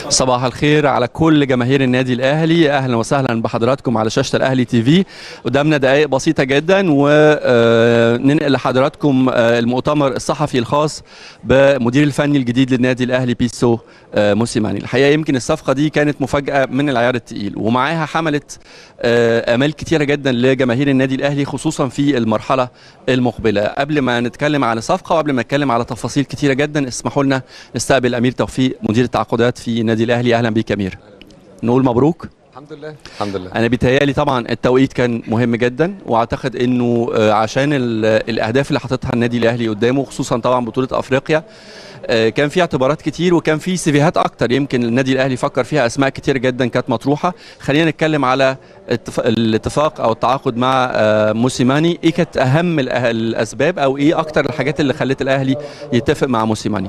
صباح الخير على كل جماهير النادي الاهلي اهلا وسهلا بحضراتكم على شاشه الاهلي تي في قدامنا دقائق بسيطه جدا وننقل لحضراتكم آه، المؤتمر الصحفي الخاص بمدير الفني الجديد للنادي الاهلي بيسو آه، موسيماني الحقيقه يمكن الصفقه دي كانت مفاجاه من العيار الثقيل ومعاها حملت آه، امال كتيره جدا لجماهير النادي الاهلي خصوصا في المرحله المقبله قبل ما نتكلم عن الصفقه وقبل ما نتكلم على تفاصيل كتيره جدا اسمحوا لنا نستقبل امير توفيق مدير التعاقدات في النادي الاهلي اهلا بيك يا امير نقول مبروك الحمد لله الحمد لله انا بيتهيالي طبعا التوقيت كان مهم جدا واعتقد انه آه، عشان ال- الاهداف اللي حاططها النادي الاهلي قدامه خصوصا طبعا بطوله افريقيا آه، كان في اعتبارات كتير وكان في سيفيهات اكتر يمكن النادي الاهلي فكر فيها اسماء كتير جدا كانت مطروحه خلينا نتكلم على اتف- الاتفاق او التعاقد مع آه، موسيماني ايه كانت اهم الأه- الاسباب او ايه اكتر الحاجات اللي خلت الاهلي يتفق مع موسيماني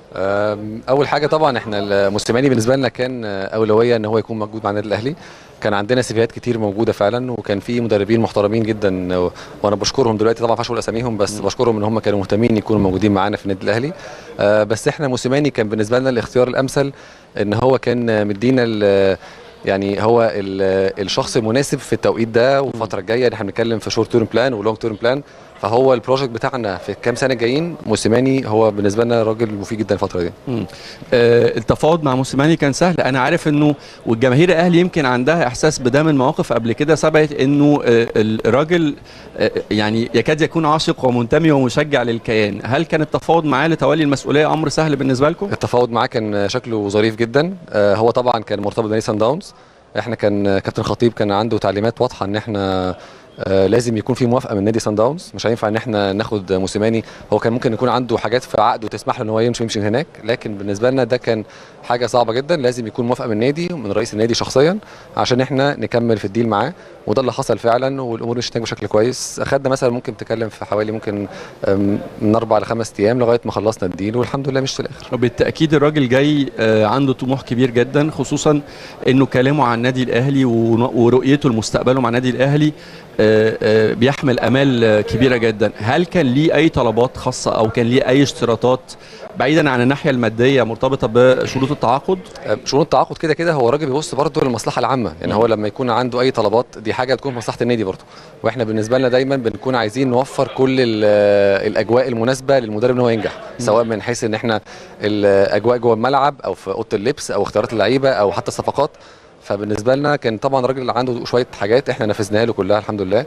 أم، اول حاجه طبعا احنا الموسيماني بالنسبه لنا كان اولويه ان هو يكون موجود مع النادي الاهلي كان عندنا سيفيات كتير موجوده فعلا وكان في مدربين محترمين جدا و- وانا بشكرهم دلوقتي طبعا ما ينفعش اقول اساميهم بس بشكرهم ان هم كانوا مهتمين يكونوا موجودين معانا في النادي الاهلي أه، بس احنا موسيماني كان بالنسبه لنا الاختيار الامثل ان هو كان مدينا ال- يعني هو ال- الشخص المناسب في التوقيت ده والفتره الجايه يعني احنا بنتكلم في شورت تيرم بلان ولونج تيرم بلان فهو البروجكت بتاعنا في الكام سنه الجايين موسيماني هو بالنسبه لنا راجل مفيد جدا الفتره دي مم. آه، التفاوض مع موسيماني كان سهل انا عارف انه والجماهير الاهلي يمكن عندها احساس بده من مواقف قبل كده سبقت انه آه، الراجل آه، يعني يكاد يكون عاشق ومنتمي ومشجع للكيان هل كان التفاوض معاه لتولي المسؤوليه امر سهل بالنسبه لكم التفاوض معاه كان شكله ظريف جدا آه، هو طبعا كان مرتبط بنادي سان داونز احنا كان كابتن خطيب كان عنده تعليمات واضحه ان احنا آه، لازم يكون في موافقه من نادي سان داونز مش هينفع ان احنا ناخد موسيماني هو كان ممكن يكون عنده حاجات في عقده تسمح له ان هو يمشي يمشي من هناك لكن بالنسبه لنا ده كان حاجه صعبه جدا لازم يكون موافقه من النادي ومن رئيس النادي شخصيا عشان احنا نكمل في الديل معاه وده اللي حصل فعلا والامور مشيت بشكل كويس اخدنا مثلا ممكن تتكلم في حوالي ممكن آم، من اربع لخمس ايام لغايه ما خلصنا الديل والحمد لله مش في الاخر وبالتاكيد الراجل جاي آه، عنده طموح كبير جدا خصوصا انه كلامه عن النادي الاهلي ون- ورؤيته لمستقبله مع النادي الاهلي آه، آه، بيحمل امال آه، كبيره جدا هل كان ليه اي طلبات خاصه او كان ليه اي اشتراطات بعيدا عن الناحيه الماديه مرتبطه بشروط التعاقد شؤون التعاقد كده كده هو راجل بيبص برضه للمصلحه العامه يعني هو لما يكون عنده اي طلبات دي حاجه تكون في مصلحه النادي برضه واحنا بالنسبه لنا دايما بنكون عايزين نوفر كل ال- الاجواء المناسبه للمدرب ان هو ينجح سواء من حيث ان احنا الاجواء جوه الملعب او في اوضه اللبس او اختيارات اللعيبه او حتى الصفقات فبالنسبه لنا كان طبعا الراجل عنده شويه حاجات احنا نفذناها له كلها الحمد لله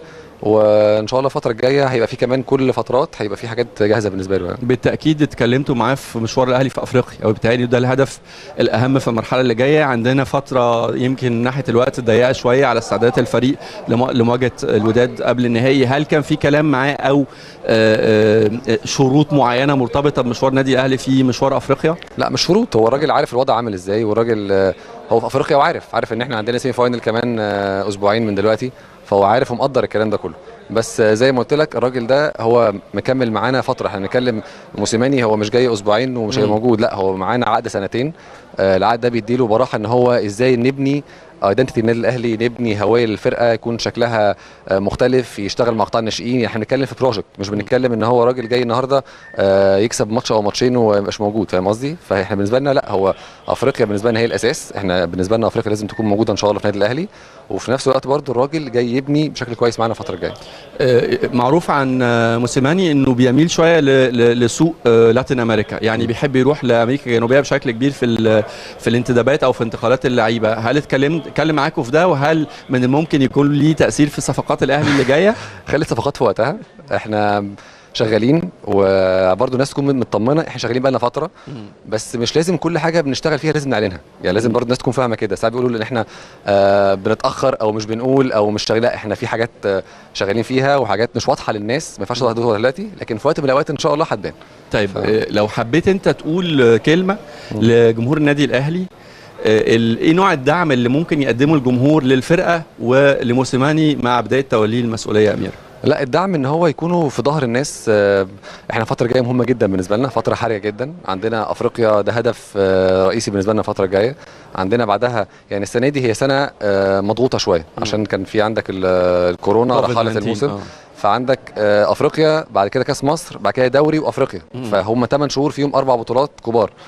وان شاء الله الفتره الجايه هيبقى في كمان كل فترات هيبقى في حاجات جاهزه بالنسبه له يعني. بالتاكيد اتكلمتوا معاه في مشوار الاهلي في افريقيا وبالتالي ده الهدف الاهم في المرحله اللي جايه عندنا فتره يمكن ناحيه الوقت ضيقه شويه على استعدادات الفريق لمو- لمواجهه الوداد قبل النهائي هل كان في كلام معاه او آه، آه، شروط معينه مرتبطه بمشوار نادي الاهلي في مشوار افريقيا لا مش شروط هو الراجل عارف الوضع عامل ازاي والراجل آه، هو في افريقيا وعارف عارف ان احنا عندنا سيمي فاينل كمان آه، اسبوعين من دلوقتي فهو عارف ومقدر الكلام ده كله بس آه، زي ما قلت لك الراجل ده هو مكمل معانا فتره احنا بنتكلم موسيماني هو مش جاي اسبوعين ومش هيبقى مم. موجود لا هو معانا عقد سنتين آه، العقد ده بيديله براحه ان هو ازاي نبني ايدنتيتي النادي الاهلي نبني هويه للفرقه يكون شكلها آه، مختلف يشتغل مع قطاع الناشئين يعني احنا بنتكلم في بروجكت مش بنتكلم ان هو راجل جاي النهارده آه، يكسب ماتش او ماتشين وما يبقاش موجود فاهم قصدي فاحنا بالنسبه لنا لا هو افريقيا بالنسبه لنا هي الاساس احنا بالنسبه لنا افريقيا لازم تكون موجوده ان شاء الله في النادي الاهلي وفي نفس الوقت برضو الراجل جاي يبني بشكل كويس معانا الفتره الجايه آه، معروف عن آه، موسيماني انه بيميل شويه ل- ل- لسوق آه، لاتين امريكا يعني بيحب يروح لامريكا الجنوبيه بشكل كبير في ال- في الانتدابات او في انتقالات اللعيبه هل اتكلم اتكلم معاكم في ده وهل من الممكن يكون ليه تاثير في صفقات الاهلي اللي جايه خلي الصفقات في وقتها احنا شغالين وبرضه الناس تكون مطمنه احنا شغالين بقالنا فتره بس مش لازم كل حاجه بنشتغل فيها لازم نعلنها يعني لازم برضه الناس تكون فاهمه كده ساعات بيقولوا ان احنا آه بنتاخر او مش بنقول او مش شغالين لا احنا في حاجات آه، شغالين فيها وحاجات مش واضحه للناس ما ينفعش توضحها دلوقتي لكن في وقت من الاوقات ان شاء الله هتبان طيب ف- آه، لو حبيت انت تقول آه، كلمه لجمهور النادي الاهلي آه، ال- ايه نوع الدعم اللي ممكن يقدمه الجمهور للفرقه ولموسيماني مع بدايه توليه المسؤوليه يا امير لا الدعم ان هو يكونوا في ظهر الناس آه، احنا فتره جايه مهمه جدا بالنسبه لنا فتره حرجه جدا عندنا افريقيا ده هدف آه، رئيسي بالنسبه لنا الفتره الجايه عندنا بعدها يعني السنه دي هي سنه آه، مضغوطه شويه عشان كان في عندك ال- الكورونا رحلت COVID-19 الموسم آه. فعندك آه، افريقيا بعد كده كاس مصر بعد كده دوري وافريقيا مم. فهم 8 شهور فيهم اربع بطولات كبار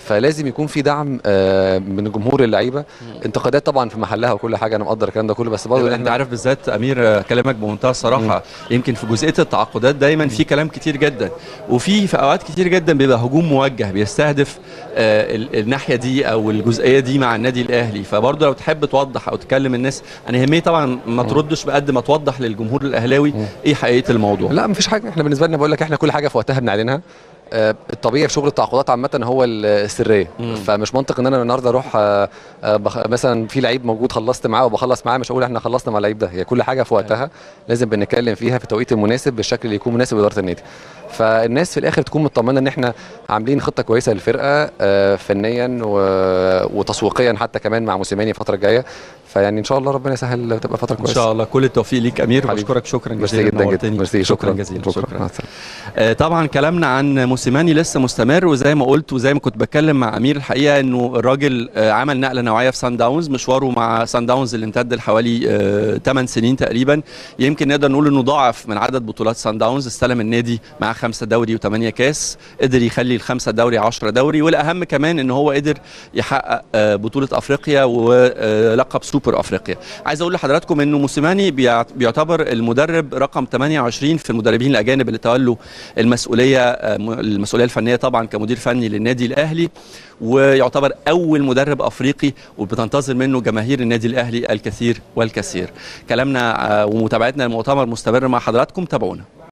فلازم يكون في دعم آه، من جمهور اللعيبه انتقادات طبعا في محلها وكل حاجه انا مقدر الكلام ده كله بس برضه انت عارف بالذات امير آه، كلامك بمنتهى الصراحه يمكن في جزئيه التعاقدات دايما في كلام كتير جدا وفي في اوقات كتير جدا بيبقى هجوم موجه بيستهدف آه، ال- الناحيه دي او الجزئيه دي مع النادي الاهلي فبرضه لو تحب توضح او تكلم الناس انا يهمني طبعا ما تردش بقد ما توضح للجمهور الاهلاوي ايه حقيقه الموضوع لا مفيش حاجه احنا بالنسبه لنا بقول لك احنا كل حاجه في وقتها بنعلنها آه، الطبيعي في شغل التعاقدات عامه هو ال- السريه مم. فمش منطق ان انا النهارده اروح آه، آه، بخ- مثلا في لعيب موجود خلصت معاه وبخلص معاه مش هقول احنا خلصنا مع اللعيب ده هي كل حاجه في وقتها لازم بنتكلم فيها في التوقيت المناسب بالشكل اللي يكون مناسب لاداره النادي فالناس في الاخر تكون مطمنه ان احنا عاملين خطه كويسه للفرقه آه، فنيا و- وتسويقيا حتى كمان مع موسيماني الفتره الجايه فيعني ان شاء الله ربنا يسهل تبقى فتره ان كويسه شاء الله كل التوفيق ليك امير حبيبي. وبشكرك شكرا ميرسي جزيلا جدا جدا نورتني. ميرسي شكرا جزيلا شكرا شكرا مع السلامة. آه، طبعا كلامنا عن موسيماني لسه مستمر وزي ما قلت وزي ما كنت بتكلم مع امير الحقيقه انه الراجل آه، عمل نقله نوعيه في سان داونز مشواره مع سان داونز اللي امتد لحوالي 8 سنين تقريبا يمكن نقدر نقول انه ضاعف من عدد بطولات سان داونز استلم النادي مع خمسه دوري وثمانيه كاس قدر يخلي الخمسه دوري 10 دوري والاهم كمان ان هو قدر يحقق آه، بطوله افريقيا ولقب سوبر افريقيا عايز اقول لحضراتكم انه موسيماني بيع- بيعتبر المدرب رقم 28 في المدربين الاجانب اللي تولوا المسؤوليه آه، م- المسؤوليه الفنيه طبعا كمدير فني للنادي الاهلي ويعتبر اول مدرب افريقي وبتنتظر منه جماهير النادي الاهلي الكثير والكثير كلامنا آه، ومتابعتنا للمؤتمر مستمر مع حضراتكم تابعونا